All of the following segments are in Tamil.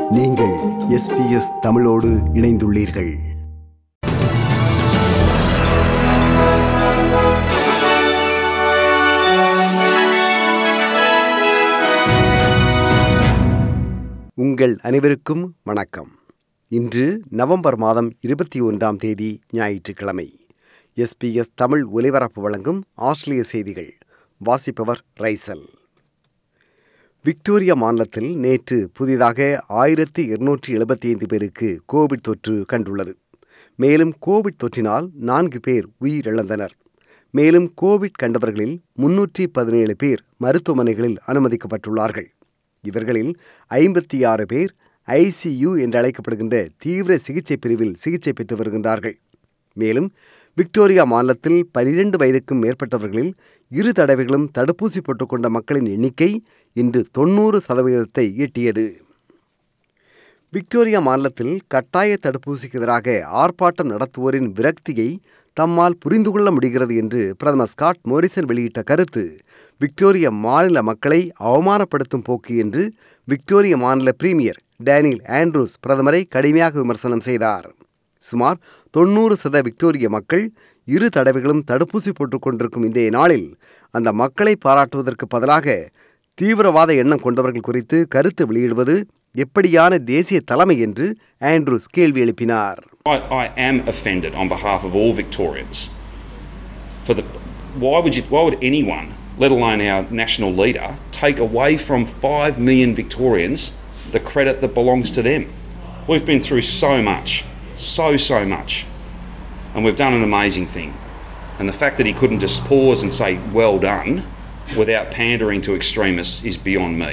நீங்கள் எஸ்பிஎஸ் தமிழோடு இணைந்துள்ளீர்கள் உங்கள் அனைவருக்கும் வணக்கம் இன்று நவம்பர் மாதம் இருபத்தி ஒன்றாம் தேதி ஞாயிற்றுக்கிழமை எஸ்பிஎஸ் தமிழ் ஒலிபரப்பு வழங்கும் ஆஸ்திரேலிய செய்திகள் வாசிப்பவர் ரைசல் விக்டோரியா மாநிலத்தில் நேற்று புதிதாக ஆயிரத்தி இருநூற்றி எழுபத்தி ஐந்து பேருக்கு கோவிட் தொற்று கண்டுள்ளது மேலும் கோவிட் தொற்றினால் நான்கு பேர் உயிரிழந்தனர் மேலும் கோவிட் கண்டவர்களில் முன்னூற்றி பதினேழு பேர் மருத்துவமனைகளில் அனுமதிக்கப்பட்டுள்ளார்கள் இவர்களில் ஐம்பத்தி ஆறு பேர் ஐசியு என்று அழைக்கப்படுகின்ற தீவிர சிகிச்சை பிரிவில் சிகிச்சை பெற்று வருகின்றார்கள் மேலும் விக்டோரியா மாநிலத்தில் பனிரெண்டு வயதுக்கும் மேற்பட்டவர்களில் இரு தடவைகளும் தடுப்பூசி போட்டுக்கொண்ட மக்களின் எண்ணிக்கை இன்று தொண்ணூறு சதவீதத்தை எட்டியது விக்டோரியா மாநிலத்தில் கட்டாய தடுப்பூசிக்கு எதிராக ஆர்ப்பாட்டம் நடத்துவோரின் விரக்தியை தம்மால் புரிந்து கொள்ள முடிகிறது என்று பிரதமர் ஸ்காட் மோரிசன் வெளியிட்ட கருத்து விக்டோரிய மாநில மக்களை அவமானப்படுத்தும் போக்கு என்று விக்டோரிய மாநில பிரீமியர் டேனியல் ஆண்ட்ரூஸ் பிரதமரை கடுமையாக விமர்சனம் செய்தார் சுமார் தொண்ணூறு சத விக்டோரிய மக்கள் இரு தடவைகளும் தடுப்பூசி போட்டுக் கொண்டிருக்கும் இன்றைய நாளில் அந்த மக்களை பாராட்டுவதற்கு பதிலாக தீவிரவாத எண்ணம் கொண்டவர்கள் குறித்து கருத்து வெளியிடுவது எப்படியான தேசிய தலைமை என்று ஆண்ட்ரூஸ் கேள்வி எழுப்பினார் I, I am offended on behalf of all Victorians. For the, why would you? Why would anyone, let alone our national leader, take away from five million Victorians the credit that belongs to them? We've been through so much, so so much, and we've done an amazing thing. And the fact that he couldn't just pause and say "well done" without pandering to extremists is beyond me.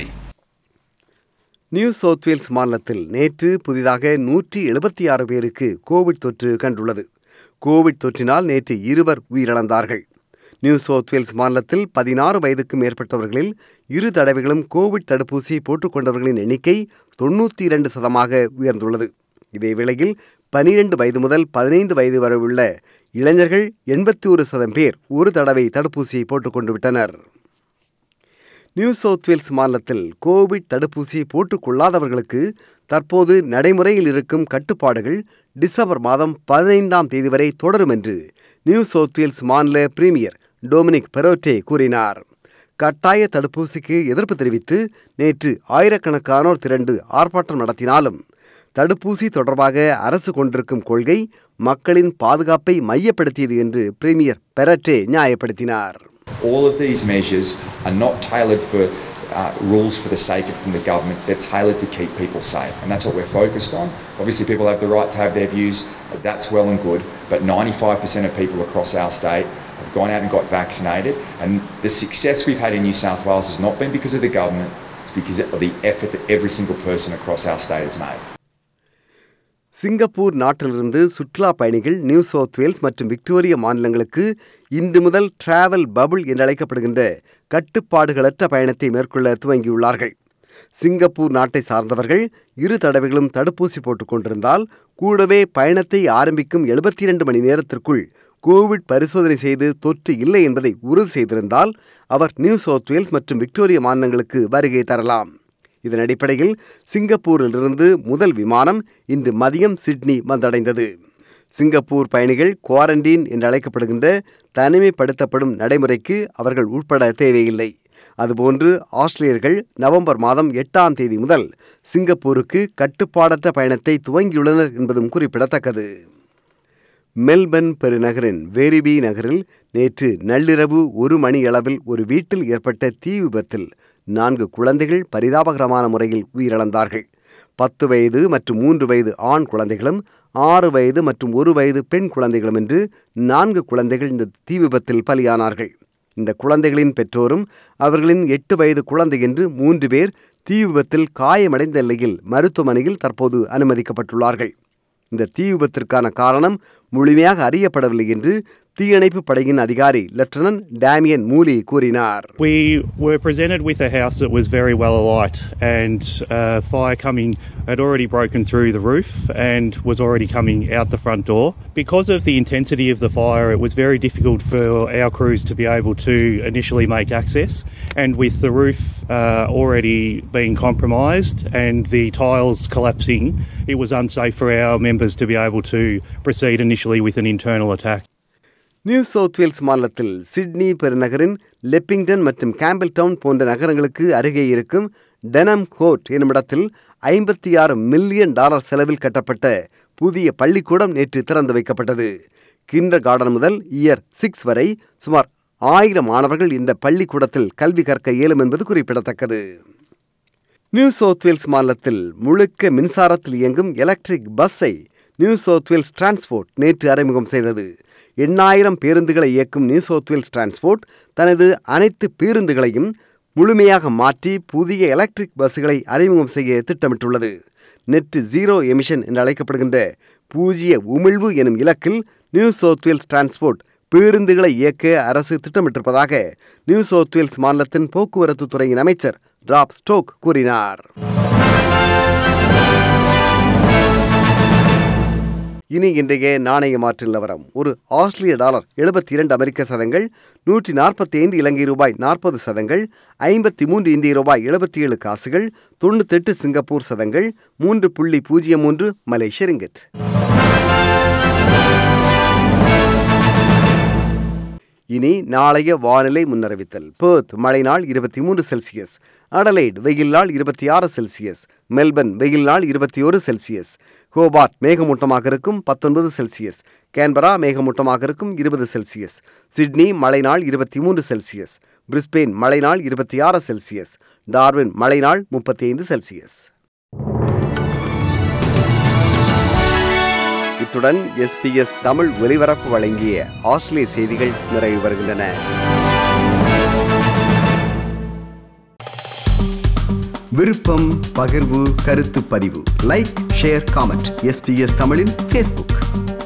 New South Wales மாநிலத்தில் நேற்று புதிதாக நூற்றி எழுபத்தி ஆறு பேருக்கு கோவிட் தொற்று கண்டுள்ளது கோவிட் தொற்றினால் நேற்று இருவர் உயிரிழந்தார்கள் நியூ சவுத் வேல்ஸ் மாநிலத்தில் பதினாறு வயதுக்கு மேற்பட்டவர்களில் இரு தடவைகளும் கோவிட் தடுப்பூசி போட்டுக்கொண்டவர்களின் எண்ணிக்கை தொண்ணூற்றி இரண்டு சதமாக உயர்ந்துள்ளது இதே வேளையில் பனிரெண்டு வயது முதல் பதினைந்து வயது வரை உள்ள இளைஞர்கள் எண்பத்தி ஒரு சதம் பேர் ஒரு தடவை தடுப்பூசி போட்டுக்கொண்டு விட்டனர் நியூ சவுத் வேல்ஸ் மாநிலத்தில் கோவிட் தடுப்பூசி போட்டுக்கொள்ளாதவர்களுக்கு தற்போது நடைமுறையில் இருக்கும் கட்டுப்பாடுகள் டிசம்பர் மாதம் பதினைந்தாம் தேதி வரை தொடரும் என்று நியூ சவுத் வேல்ஸ் மாநில பிரீமியர் டொமினிக் பெரோட்டே கூறினார் கட்டாய தடுப்பூசிக்கு எதிர்ப்பு தெரிவித்து நேற்று ஆயிரக்கணக்கானோர் திரண்டு ஆர்ப்பாட்டம் நடத்தினாலும் தடுப்பூசி தொடர்பாக அரசு கொண்டிருக்கும் கொள்கை மக்களின் பாதுகாப்பை மையப்படுத்தியது என்று பிரீமியர் பெரட்டே நியாயப்படுத்தினார் All of these measures are not tailored for uh, rules for the sake of from the government. They're tailored to keep people safe, and that's what we're focused on. Obviously, people have the right to have their views. That's well and good, but 95% of people across our state have gone out and got vaccinated, and the success we've had in New South Wales has not been because of the government. It's because of the effort that every single person across our state has made. Singapore நாட்டிலிருந்து சுற்றுலா பயணிகள் நியூ சவுத் வேல்ஸ் மற்றும் விக்டோரிய மாநிலங்களுக்கு இன்று முதல் டிராவல் பபுள் என்று அழைக்கப்படுகின்ற கட்டுப்பாடுகளற்ற பயணத்தை மேற்கொள்ள துவங்கியுள்ளார்கள் சிங்கப்பூர் நாட்டை சார்ந்தவர்கள் இரு தடவைகளும் தடுப்பூசி போட்டுக் கொண்டிருந்தால் கூடவே பயணத்தை ஆரம்பிக்கும் எழுபத்தி இரண்டு மணி நேரத்திற்குள் கோவிட் பரிசோதனை செய்து தொற்று இல்லை என்பதை உறுதி செய்திருந்தால் அவர் நியூ சவுத் வேல்ஸ் மற்றும் விக்டோரிய மாநிலங்களுக்கு வருகை தரலாம் இதன் அடிப்படையில் சிங்கப்பூரிலிருந்து முதல் விமானம் இன்று மதியம் சிட்னி வந்தடைந்தது சிங்கப்பூர் பயணிகள் குவாரண்டீன் என்று அழைக்கப்படுகின்ற தனிமைப்படுத்தப்படும் நடைமுறைக்கு அவர்கள் உட்பட தேவையில்லை அதுபோன்று ஆஸ்திரேலியர்கள் நவம்பர் மாதம் எட்டாம் தேதி முதல் சிங்கப்பூருக்கு கட்டுப்பாடற்ற பயணத்தை துவங்கியுள்ளனர் என்பதும் குறிப்பிடத்தக்கது மெல்பர்ன் பெருநகரின் வேரிபி நகரில் நேற்று நள்ளிரவு ஒரு மணி அளவில் ஒரு வீட்டில் ஏற்பட்ட தீ விபத்தில் நான்கு குழந்தைகள் பரிதாபகரமான முறையில் உயிரிழந்தார்கள் பத்து வயது மற்றும் மூன்று வயது ஆண் குழந்தைகளும் ஆறு வயது மற்றும் ஒரு வயது பெண் குழந்தைகளும் என்று நான்கு குழந்தைகள் இந்த தீ விபத்தில் பலியானார்கள் இந்த குழந்தைகளின் பெற்றோரும் அவர்களின் எட்டு வயது குழந்தை என்று மூன்று பேர் தீ விபத்தில் காயமடைந்த நிலையில் மருத்துவமனையில் தற்போது அனுமதிக்கப்பட்டுள்ளார்கள் இந்த தீ விபத்திற்கான காரணம் முழுமையாக அறியப்படவில்லை என்று தீயணைப்பு படையின் அதிகாரி லெப்டினன்ட் டேமியன் மூலி கூறினார் We were presented with a house that was very well alight, and uh, fire coming had already broken through the roof and was already coming out the front door. Because of the intensity of the fire, it was very difficult for our crews to be able to initially make access. And with the roof uh, already being compromised and the tiles collapsing, it was unsafe for our members to be able to proceed initially with an internal attack. New South Wales மாநிலத்தில் சிட்னி பெருநகரின் லெப்பிங்டன் மற்றும் கேம்பிள் டவுன் போன்ற நகரங்களுக்கு அருகே இருக்கும் டெனம் கோர்ட் என்னுமிடத்தில் ஐம்பத்தி ஆறு மில்லியன் டாலர் செலவில் கட்டப்பட்ட புதிய பள்ளிக்கூடம் நேற்று திறந்து வைக்கப்பட்டது கிண்டர் கார்டன் முதல் இயர் சிக்ஸ் வரை சுமார் ஆயிரம் மாணவர்கள் இந்த பள்ளிக்கூடத்தில் கல்வி கற்க இயலும் என்பது குறிப்பிடத்தக்கது நியூ சவுத் வேல்ஸ் மாநிலத்தில் முழுக்க மின்சாரத்தில் இயங்கும் எலக்ட்ரிக் பஸ்ஸை நியூ சவுத் வேல்ஸ் டிரான்ஸ்போர்ட் நேற்று அறிமுகம் செய்தது எண்ணாயிரம் பேருந்துகளை இயக்கும் நியூ சவுத் வேல்ஸ் டிரான்ஸ்போர்ட் தனது அனைத்து பேருந்துகளையும் முழுமையாக மாற்றி புதிய எலக்ட்ரிக் பஸ்ஸுகளை அறிமுகம் செய்ய திட்டமிட்டுள்ளது நெட் ஜீரோ எமிஷன் என்று அழைக்கப்படுகின்ற பூஜ்ய உமிழ்வு எனும் இலக்கில் நியூ சவுத் வேல்ஸ் டிரான்ஸ்போர்ட் பேருந்துகளை இயக்க அரசு திட்டமிட்டிருப்பதாக நியூ சவுத் வேல்ஸ் மாநிலத்தின் போக்குவரத்து துறையின் அமைச்சர் ராப் ஸ்டோக் கூறினார் இனி இன்றைய நாணய மாற்று நிலவரம் ஒரு ஆஸ்திரேலிய டாலர் எழுபத்தி இரண்டு அமெரிக்க சதங்கள் நூற்றி நாற்பத்தி ஐந்து இலங்கை ரூபாய் நாற்பது சதங்கள் ஐம்பத்தி மூன்று இந்திய ரூபாய் எழுபத்தி ஏழு காசுகள் தொண்ணூத்தெட்டு சிங்கப்பூர் சதங்கள் மூன்று புள்ளி பூஜ்ஜியம் மூன்று மலேசிய ரிங்கித் இனி நாளைய வானிலை முன்னறிவித்தல் பேர்த் மழை நாள் இருபத்தி மூன்று செல்சியஸ் அடலைட் வெயில் நாள் இருபத்தி ஆறு செல்சியஸ் மெல்பர்ன் வெயில் நாள் இருபத்தி ஒரு செல்சியஸ் ஹோபார்ட் மேகமூட்டமாக இருக்கும் பத்தொன்பது செல்சியஸ் கேன்பரா மேகமூட்டமாக இருக்கும் இருபது செல்சியஸ் சிட்னி மழை நாள் இருபத்தி மூன்று செல்சியஸ் பிரிஸ்பெயின் மழை நாள் இருபத்தி ஆறு செல்சியஸ் டார்வின் மழை நாள் முப்பத்தி ஐந்து செல்சியஸ் இத்துடன் எஸ்பிஎஸ் தமிழ் ஒலிபரப்பு வழங்கிய ஆஸ்திரேலிய செய்திகள் நிறைவு வருகின்றன விருப்பம் பகிர்வு கருத்து பதிவு லைக் ஷேர் காமெண்ட் எஸ்பிஎஸ் தமிழின் ஃபேஸ்புக்